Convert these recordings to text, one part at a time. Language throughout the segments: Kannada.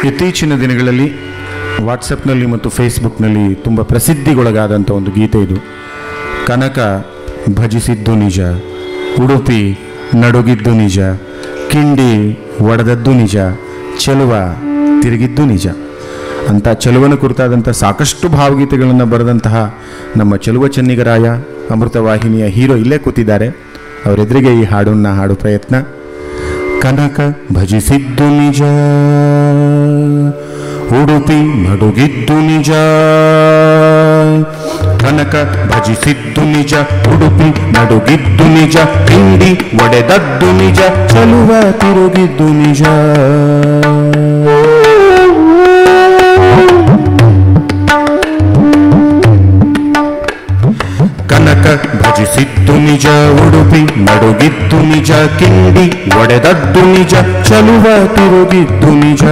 ಇತ್ತೀಚಿನ ದಿನಗಳಲ್ಲಿ ವಾಟ್ಸಪ್ನಲ್ಲಿ ಮತ್ತು ಫೇಸ್ಬುಕ್ನಲ್ಲಿ ತುಂಬ ಪ್ರಸಿದ್ಧಿಗೊಳಗಾದಂಥ ಒಂದು ಗೀತೆ ಇದು ಕನಕ ಭಜಿಸಿದ್ದು ನಿಜ ಉಡುಪಿ ನಡುಗಿದ್ದು ನಿಜ ಕಿಂಡಿ ಒಡೆದದ್ದು ನಿಜ ಚೆಲುವ ತಿರುಗಿದ್ದು ನಿಜ ಅಂಥ ಚೆಲುವನ ಕುರಿತಾದಂಥ ಸಾಕಷ್ಟು ಭಾವಗೀತೆಗಳನ್ನು ಬರೆದಂತಹ ನಮ್ಮ ಚೆಲುವ ಚೆನ್ನಿಗರಾಯ ಅಮೃತವಾಹಿನಿಯ ಹೀರೋ ಇಲ್ಲೇ ಕೂತಿದ್ದಾರೆ ಅವರೆದುರಿಗೆ ಈ ಹಾಡನ್ನು ಹಾಡು ಪ್ರಯತ್ನ ಕನಕ ಭಜಿಸಿದ್ದು ನಿಜ ಉಡುಪಿ ನಡುಗಿದ್ದು ನಿಜ ಕನಕ ಭಜಿಸಿದ್ದು ನಿಜ ಉಡುಪಿ ನಡುಗಿದ್ದು ನಿಜ ಕಿಂಡಿ ಒಡೆದದ್ದು ನಿಜ ಚಲುವ ತಿರುಗಿದ್ದು ನಿಜ ಕನಕ ಭಜಿಸಿದ್ದು ನಿಜ ಉಡುಪಿ ನಡುಗಿದ್ದು ನಿಜ ಕಿಂಡಿ ಒಡೆದದ್ದು ನಿಜ ಚಲುವ ತಿರುಗಿದ್ದು ನಿಜ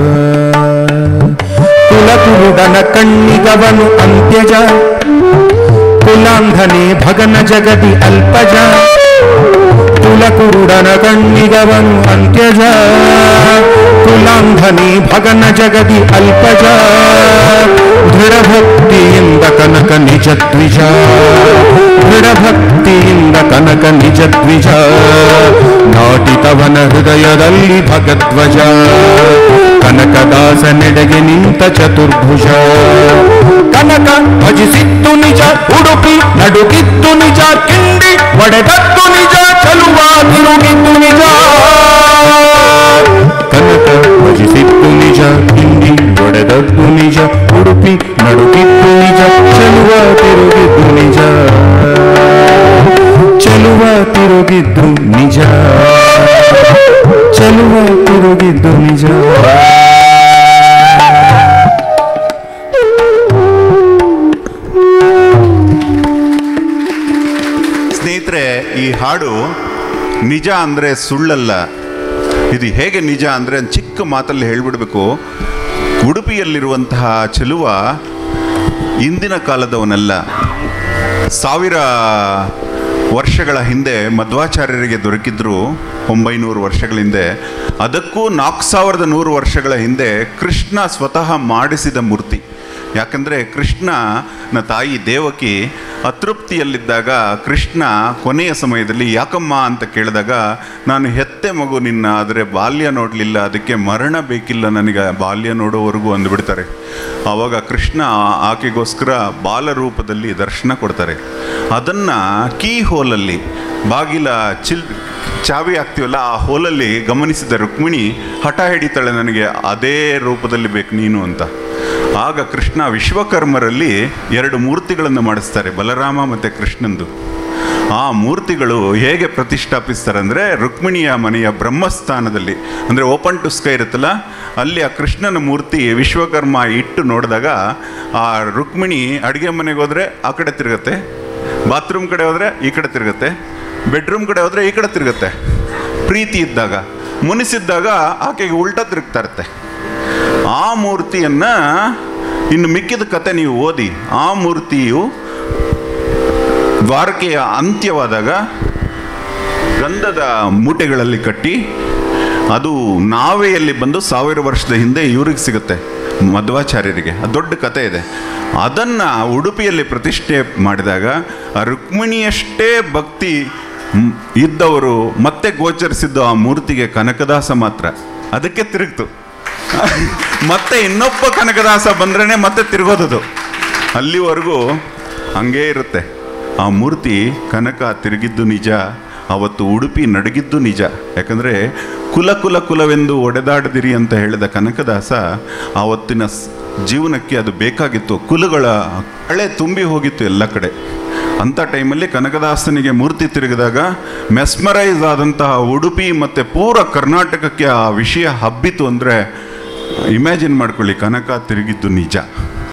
ಕುಲಕುರುಡನ ಕಣ್ಣಿಗವನು ಅಂತ್ಯಜ ಕುಲಾಂಧನೆ ಭಗನ ಜಗದಿ ಅಲ್ಪಜ ಕುಲಕುರುಡನ ಕಣ್ಣಿಗವನು ಅಂತ್ಯಜ ಕುಲಾಂಧನೆ ಭಗನ ಜಗದಿ ಅಲ್ಪಜ ದೃಢಭಕ್ತಿಯಿಂದ ಕನಕ ನಿಜ ದ್ವಿಜ ದೃಢಭಕ್ತಿಯಿಂದ ಕನಕ ನಿಜ ದ್ವಿಜ ನಾಟಿತವನ ಹೃದಯದಲ್ಲಿ ಭಗಧ್ವಜ ಕನಕದಾಸ ನೆಡೆಗೆ ನಿಂತ ಚತುರ್ಭುಜ ಕನಕ ಭಜಿಸಿದ್ದು ನಿಜ ಉಡುಪಿ ನಡುಗಿದ್ದು ನಿಜ ಕಿಂಡಿ ಒಡೆದದ್ದು ನಿಜ ಚಲುವ ತಿರುಗಿದ್ದು ನಿಜ ಕನಕ ಭಜಿಸಿದ್ದು ನಿಜ ಕಿಂಡಿ ಒಡೆದದ್ದು ನಿಜ ಉಡುಪಿ ನಡುಗಿದ್ದು ನಿಜ ಚಲುವ ತಿರುಗಿದ್ದು ನಿಜ ಚಲುವ ತಿರುಗಿದ್ದು ನಿಜ ಚಲುವ ತಿರುಗಿದ್ದು ನಿಜ ಸ್ನೇಹಿತರೆ ಈ ಹಾಡು ನಿಜ ಅಂದರೆ ಸುಳ್ಳಲ್ಲ ಇದು ಹೇಗೆ ನಿಜ ಅಂದರೆ ಚಿಕ್ಕ ಮಾತಲ್ಲಿ ಹೇಳ್ಬಿಡ್ಬೇಕು ಉಡುಪಿಯಲ್ಲಿರುವಂತಹ ಚೆಲುವ ಇಂದಿನ ಕಾಲದವನಲ್ಲ ಸಾವಿರ ವರ್ಷಗಳ ಹಿಂದೆ ಮಧ್ವಾಚಾರ್ಯರಿಗೆ ದೊರಕಿದ್ರು ಒಂಬೈನೂರು ವರ್ಷಗಳ ಹಿಂದೆ ಅದಕ್ಕೂ ನಾಲ್ಕು ಸಾವಿರದ ನೂರು ವರ್ಷಗಳ ಹಿಂದೆ ಕೃಷ್ಣ ಸ್ವತಃ ಮಾಡಿಸಿದ ಮೂರ್ತಿ ಯಾಕಂದರೆ ಕೃಷ್ಣನ ತಾಯಿ ದೇವಕಿ ಅತೃಪ್ತಿಯಲ್ಲಿದ್ದಾಗ ಕೃಷ್ಣ ಕೊನೆಯ ಸಮಯದಲ್ಲಿ ಯಾಕಮ್ಮ ಅಂತ ಕೇಳಿದಾಗ ನಾನು ಹೆತ್ತೆ ಮಗು ನಿನ್ನ ಆದರೆ ಬಾಲ್ಯ ನೋಡಲಿಲ್ಲ ಅದಕ್ಕೆ ಮರಣ ಬೇಕಿಲ್ಲ ನನಗೆ ಬಾಲ್ಯ ನೋಡೋವರೆಗೂ ಅಂದುಬಿಡ್ತಾರೆ ಆವಾಗ ಕೃಷ್ಣ ಆಕೆಗೋಸ್ಕರ ಬಾಲರೂಪದಲ್ಲಿ ದರ್ಶನ ಕೊಡ್ತಾರೆ ಅದನ್ನು ಕೀ ಹೋಲಲ್ಲಿ ಬಾಗಿಲ ಚಿಲ್ ಚಾವಿ ಹಾಕ್ತೀವಲ್ಲ ಆ ಹೋಲಲ್ಲಿ ಗಮನಿಸಿದ ರುಕ್ಮಿಣಿ ಹಠ ಹಿಡಿತಾಳೆ ನನಗೆ ಅದೇ ರೂಪದಲ್ಲಿ ಬೇಕು ನೀನು ಅಂತ ಆಗ ಕೃಷ್ಣ ವಿಶ್ವಕರ್ಮರಲ್ಲಿ ಎರಡು ಮೂರ್ತಿಗಳನ್ನು ಮಾಡಿಸ್ತಾರೆ ಬಲರಾಮ ಮತ್ತು ಕೃಷ್ಣಂದು ಆ ಮೂರ್ತಿಗಳು ಹೇಗೆ ಪ್ರತಿಷ್ಠಾಪಿಸ್ತಾರೆ ಅಂದರೆ ರುಕ್ಮಿಣಿಯ ಮನೆಯ ಬ್ರಹ್ಮಸ್ಥಾನದಲ್ಲಿ ಅಂದರೆ ಓಪನ್ ಟು ಸ್ಕೈ ಇರುತ್ತಲ್ಲ ಅಲ್ಲಿ ಆ ಕೃಷ್ಣನ ಮೂರ್ತಿ ವಿಶ್ವಕರ್ಮ ಇಟ್ಟು ನೋಡಿದಾಗ ಆ ರುಕ್ಮಿಣಿ ಅಡುಗೆ ಮನೆಗೆ ಹೋದರೆ ಆ ಕಡೆ ತಿರುಗತ್ತೆ ಬಾತ್ರೂಮ್ ಕಡೆ ಹೋದರೆ ಈ ಕಡೆ ತಿರುಗತ್ತೆ ಬೆಡ್ರೂಮ್ ಕಡೆ ಹೋದರೆ ಈ ಕಡೆ ತಿರುಗತ್ತೆ ಪ್ರೀತಿ ಇದ್ದಾಗ ಮುನಿಸಿದ್ದಾಗ ಆಕೆಗೆ ಉಲ್ಟಾ ತಿರುಗ್ತಾ ಇರುತ್ತೆ ಆ ಮೂರ್ತಿಯನ್ನ ಇನ್ನು ಮಿಕ್ಕಿದ ಕತೆ ನೀವು ಓದಿ ಆ ಮೂರ್ತಿಯು ದ್ವಾರಕೆಯ ಅಂತ್ಯವಾದಾಗ ಗಂಧದ ಮೂಟೆಗಳಲ್ಲಿ ಕಟ್ಟಿ ಅದು ನಾವೆಯಲ್ಲಿ ಬಂದು ಸಾವಿರ ವರ್ಷದ ಹಿಂದೆ ಇವ್ರಿಗೆ ಸಿಗುತ್ತೆ ಮಧ್ವಾಚಾರ್ಯರಿಗೆ ಅದು ದೊಡ್ಡ ಕತೆ ಇದೆ ಅದನ್ನು ಉಡುಪಿಯಲ್ಲಿ ಪ್ರತಿಷ್ಠೆ ಮಾಡಿದಾಗ ಆ ರುಕ್ಮಿಣಿಯಷ್ಟೇ ಭಕ್ತಿ ಮ್, ಇದ್ದವರು ಮತ್ತೆ ಗೋಚರಿಸಿದ್ದು ಆ ಮೂರ್ತಿಗೆ ಕನಕದಾಸ ಮಾತ್ರ ಅದಕ್ಕೆ ತಿರುಗ್ತು ಮತ್ತೆ ಇನ್ನೊಬ್ಬ ಕನಕದಾಸ ಬಂದ್ರೇ ಮತ್ತೆ ತಿರುಗೋದದು ಅಲ್ಲಿವರೆಗೂ ಹಂಗೇ ಇರುತ್ತೆ ಆ ಮೂರ್ತಿ ಕನಕ ತಿರುಗಿದ್ದು ನಿಜ ಅವತ್ತು ಉಡುಪಿ ನಡಗಿದ್ದು ನಿಜ ಯಾಕಂದರೆ ಕುಲ ಕುಲ ಕುಲವೆಂದು ಒಡೆದಾಡದಿರಿ ಅಂತ ಹೇಳಿದ ಕನಕದಾಸ ಆವತ್ತಿನ ಸ್- ಜೀವನಕ್ಕೆ ಅದು ಬೇಕಾಗಿತ್ತು ಕುಲಗಳ ಹಳೆ ತುಂಬಿ ಹೋಗಿತ್ತು ಎಲ್ಲ ಕಡೆ ಅಂಥ ಟೈಮಲ್ಲಿ ಕನಕದಾಸನಿಗೆ ಮೂರ್ತಿ ತಿರುಗಿದಾಗ ಮೆಸ್ಮರೈಸ್ ಆದಂತಹ ಉಡುಪಿ ಮತ್ತು ಪೂರ ಕರ್ನಾಟಕಕ್ಕೆ ಆ ವಿಷಯ ಹಬ್ಬಿತು ಅಂದರೆ ಇಮ್ಯಾಜಿನ್ ಮಾಡ್ಕೊಳ್ಳಿ ಕನಕ ತಿರುಗಿದ್ದು ನಿಜ